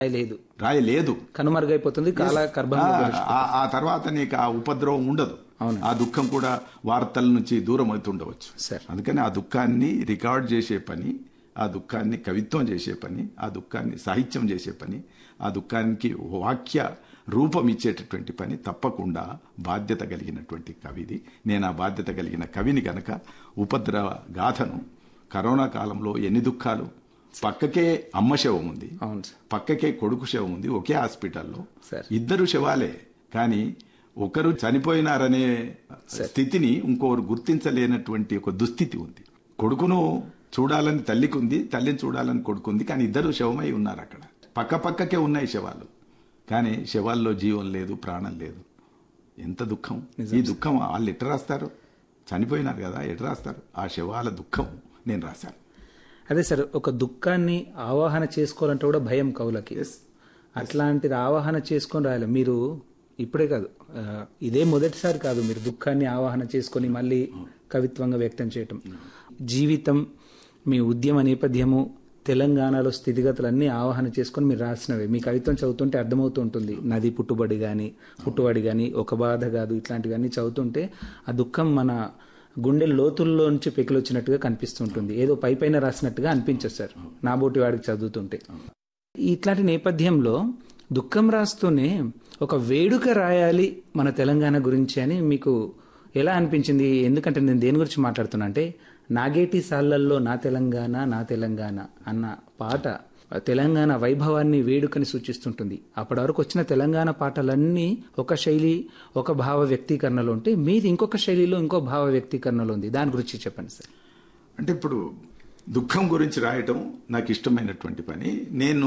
లేదు రాయి లేదు కనుమరుగైపోతుంది కాల గర్భంలో ఆ- ఆ- ఆ తర్వాత నీకు ఆ ఉపద్రవం ఉండదు ఆ దుఃఖం కూడా వార్తల నుంచి దూరం అవుతుండవచ్చు సార్. అందుకని ఆ దుఃఖాన్ని రికార్డ్ చేసే పని ఆ దుఃఖాన్ని కవిత్వం చేసే పని ఆ దుఃఖాన్ని సాహిత్యం చేసే పని ఆ దుఃఖానికి వాక్య రూపం ఇచ్చేటటువంటి పని తప్పకుండా బాధ్యత కలిగినటువంటి కవిది నేను ఆ బాధ్యత కలిగిన కవిని గనక ఉపద్రవ గాథను కరోనా కాలంలో ఎన్ని దుఃఖాలు పక్కకే అమ్మ శవం ఉంది అవును సార్ పక్కకే కొడుకు శవం ఉంది ఒకే హాస్పిటల్లో సార్. ఇద్దరు శవాలే కానీ ఒకరు చనిపోయినారనే స్థితిని ఇంకొకరు గుర్తించలేనటువంటి ఒక దుస్థితి ఉంది కొడుకును చూడాలని తల్లికి ఉంది తల్లిని చూడాలని కొడుకుంది కానీ ఇద్దరు శవమై ఉన్నారు అక్కడ పక్క పక్కకే ఉన్నాయి శవాలు కానీ శవాల్లో జీవం లేదు ప్రాణం లేదు ఎంత దుఃఖం ఈ దుఃఖం వాళ్ళు ఎట్ట రాస్తారు చనిపోయినారు కదా ఎట్ట రాస్తారు ఆ శవాల దుఃఖం నేను రాశాను అదే సార్ ఒక దుఃఖాన్ని ఆవాహన చేసుకోవాలంటే కూడా భయం కవులకి అట్లాంటిది ఆవాహన చేసుకొని రాయాలి మీరు ఇప్పుడే కాదు ఆ, ఇదే మొదటిసారి కాదు మీరు దుఃఖాన్ని ఆవాహన చేసుకొని మళ్ళీ కవిత్వంగా వ్యక్తం చేయటం జీవితం మీ ఉద్యమ నేపథ్యము తెలంగాణలో స్థితిగతులన్నీ ఆవాహన చేసుకొని మీరు రాసినవే మీ కవిత్వం చదువుతుంటే అర్థమవుతూ ఉంటుంది నది పుట్టుబడి కానీ పుట్టుబడి కానీ ఒక బాధ కాదు ఇట్లాంటివన్నీ చదువుతుంటే ఆ దుఃఖం మన గుండె లోతుల్లో నుంచి పెకిలొచ్చినట్టుగా కనిపిస్తుంటుంది ఏదో పై పైన రాసినట్టుగా అనిపించదు సార్ నాబోటి వాడికి చదువుతుంటే ఇట్లాంటి నేపథ్యంలో దుఃఖం రాస్తూనే ఒక వేడుక రాయాలి మన తెలంగాణ గురించి అని మీకు ఎలా అనిపించింది ఎందుకంటే నేను దేని గురించి మాట్లాడుతున్నా అంటే నాగేటి సాళ్లల్లో నా తెలంగాణ నా తెలంగాణ అన్న పాట తెలంగాణ వైభవాన్ని వేడుకని సూచిస్తుంటుంది అప్పటి వరకు వచ్చిన తెలంగాణ పాటలన్నీ ఒక శైలి ఒక భావ వ్యక్తీకరణలో ఉంటే మీది ఇంకొక శైలిలో ఇంకో భావ వ్యక్తీకరణలో ఉంది దాని గురించి చెప్పండి సార్ అంటే ఇప్పుడు దుఃఖం గురించి రాయటం నాకు ఇష్టమైనటువంటి పని నేను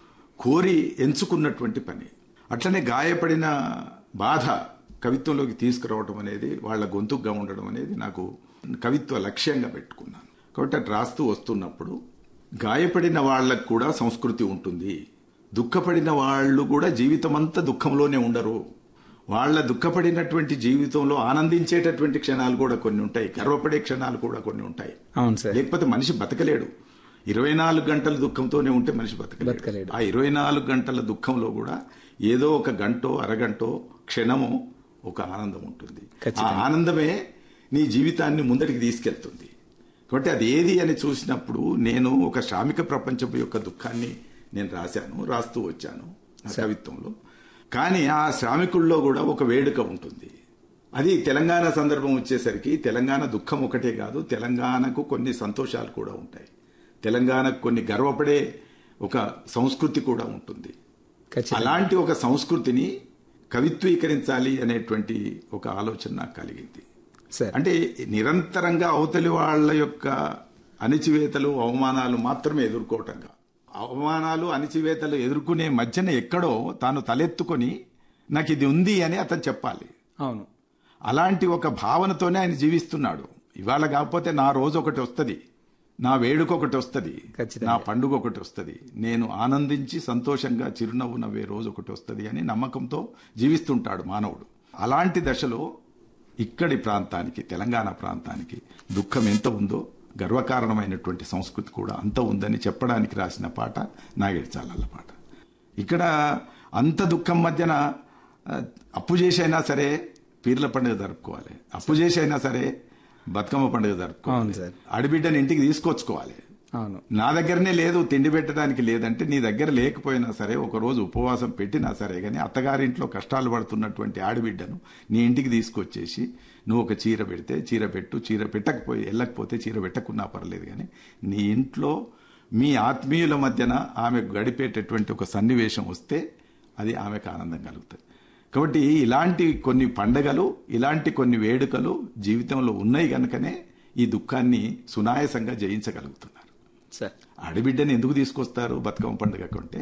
కోరి ఎంచుకున్నటువంటి పని అట్లనే గాయపడిన బాధ కవిత్వంలోకి తీసుకురావడం అనేది వాళ్ళ గొంతుగ్గా ఉండడం అనేది నాకు కవిత్వ లక్ష్యంగా పెట్టుకున్నాను కాబట్టి అటు రాస్తూ వస్తున్నప్పుడు గాయపడిన వాళ్ళకు కూడా సంస్కృతి ఉంటుంది దుఃఖపడిన వాళ్ళు కూడా జీవితం అంతా దుఃఖంలోనే ఉండరు వాళ్ళ దుఃఖపడినటువంటి జీవితంలో ఆనందించేటటువంటి క్షణాలు కూడా కొన్ని ఉంటాయి గర్వపడే క్షణాలు కూడా కొన్ని ఉంటాయి అవును సార్ లేకపోతే మనిషి బతకలేడు ఇరవై నాలుగు గంటల దుఃఖంతోనే ఉంటే మనిషి బతకలేడు బతకలేడు. ఆ ఇరవై నాలుగు గంటల దుఃఖంలో కూడా ఏదో ఒక గంటో అరగంటో క్షణమో ఒక ఆనందం ఉంటుంది ఆ ఖచ్చితంగా. ఆనందమే నీ జీవితాన్ని ముందటికి తీసుకెళ్తుంది కాబట్టి అది ఏది అని చూసినప్పుడు నేను ఒక శ్రామిక ప్రపంచం యొక్క దుఃఖాన్ని నేను రాశాను రాస్తూ వచ్చాను నా కవిత్వంలో కానీ ఆ శ్రామికుల్లో కూడా ఒక వేడుక ఉంటుంది అది తెలంగాణ సందర్భం వచ్చేసరికి తెలంగాణ దుఃఖం ఒకటే కాదు తెలంగాణకు కొన్ని సంతోషాలు కూడా ఉంటాయి తెలంగాణకు కొన్ని గర్వపడే ఒక సంస్కృతి కూడా ఉంటుంది ఖచ్చితంగా అలాంటి ఒక సంస్కృతిని కవిత్వీకరించాలి అనేటువంటి ఒక ఆలోచన నాకు కలిగింది సార్ అంటే నిరంతరంగా అవతలి వాళ్ళ యొక్క అణిచివేతలు అవమానాలు మాత్రమే ఎదుర్కోవటం కాదు అవమానాలు అణిచివేతలు ఎదుర్కొనే మధ్యన ఎక్కడో తాను తలెత్తుకొని నాకు ఇది ఉంది అని అతను చెప్పాలి అవును అలాంటి ఒక భావనతోనే ఆయన జీవిస్తున్నాడు ఇవాళ కాకపోతే నా రోజు ఒకటి వస్తుంది నా వేడుక ఒకటి వస్తుంది ఖచ్చితంగా. నా పండుగ ఒకటి వస్తుంది నేను ఆనందించి సంతోషంగా చిరునవ్వు నవ్వే రోజు ఒకటి వస్తుంది అని నమ్మకంతో జీవిస్తుంటాడు మానవుడు అలాంటి దశలో ఇక్కడి ప్రాంతానికి తెలంగాణ ప్రాంతానికి దుఃఖం ఎంత ఉందో గర్వకారణమైనటువంటి సంస్కృతి కూడా అంత ఉందని చెప్పడానికి రాసిన పాట నాగేడ్చాలల్ల పాట ఇక్కడ అంత దుఃఖం మధ్యన ఆ, అప్పు చేసైనా సరే పీర్ల పండుగ జరుపుకోవాలి అప్పు చేసైనా సరే బతుకమ్మ పండుగ అవును జరుపుకోవాలి సార్. ఆడబిడ్డని ఇంటికి తీసుకొచ్చుకోవాలి అవును నా దగ్గరనే లేదు తిండి పెట్టడానికి లేదంటే నీ దగ్గర లేకపోయినా సరే ఒక రోజు ఉపవాసం పెట్టినా సరే కానీ అత్తగారింట్లో కష్టాలు పడుతున్నటువంటి ఆడబిడ్డను నీ ఇంటికి తీసుకొచ్చేసి నువ్వు ఒక చీర పెడితే చీర పెట్టు చీర పెట్టకపోయి వెళ్ళకపోతే చీర పెట్టకున్నా పర్లేదు కానీ నీ ఇంట్లో మీ ఆత్మీయుల మధ్యన ఆమె గడిపేటటువంటి ఒక సన్నివేశం వస్తే అది ఆమెకు ఆనందం కలుగుతుంది కాబట్టి ఇలాంటి కొన్ని పండగలు ఇలాంటి కొన్ని వేడుకలు జీవితంలో ఉన్నాయి గనుకనే ఈ దుఃఖాన్ని సునాయాసంగా జయించగలుగుతున్నారు సార్ ఆడబిడ్డని ఎందుకు తీసుకొస్తారు బతుకమ్మ పండుగ కంటే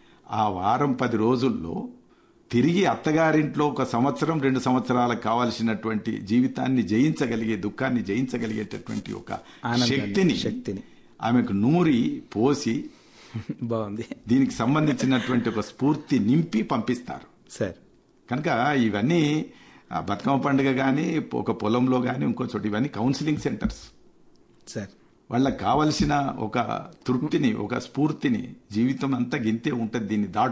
ఆ వారం పది రోజుల్లో తిరిగి అత్తగారింట్లో ఒక సంవత్సరం రెండు సంవత్సరాలకు కావాల్సినటువంటి జీవితాన్ని జయించగలిగే దుఃఖాన్ని జయించగలిగేటటువంటి ఒక ఆనందాన్ని, శక్తిని శక్తిని. ఆమెకు నూరి పోసి బాగుంది దీనికి సంబంధించినటువంటి ఒక స్ఫూర్తి నింపి పంపిస్తారు సార్ కనుక ఇవన్నీ ఆ బతుకమ్మ పండుగ కానీ ఒక పొలంలో కానీ ఇంకో చోట ఇవన్నీ కౌన్సిలింగ్ సెంటర్స్ సార్ వాళ్ళకి కావలసిన ఒక తృప్తిని ఒక స్ఫూర్తిని జీవితం అంతా గింతే ఉంటుంది దీన్ని దాటు